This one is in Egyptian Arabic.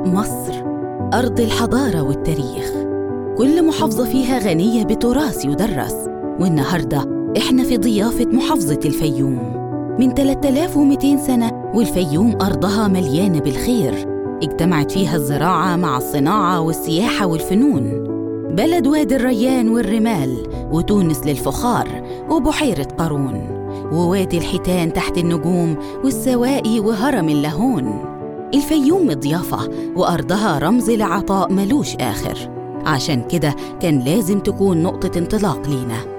مصر أرض الحضارة والتاريخ كل محافظة فيها غنية بتراث يدرس والنهاردة إحنا في ضيافة محافظة الفيوم من 3200 سنة والفيوم أرضها مليانة بالخير اجتمعت فيها الزراعة مع الصناعة والسياحة والفنون بلد وادي الريان والرمال وتونس للفخار وبحيرة قارون ووادي الحيتان تحت النجوم والسواقي وهرم اللهون الفيوم مضيافة وأرضها رمز لعطاء ملوش آخر عشان كده كان لازم تكون نقطة انطلاق لينا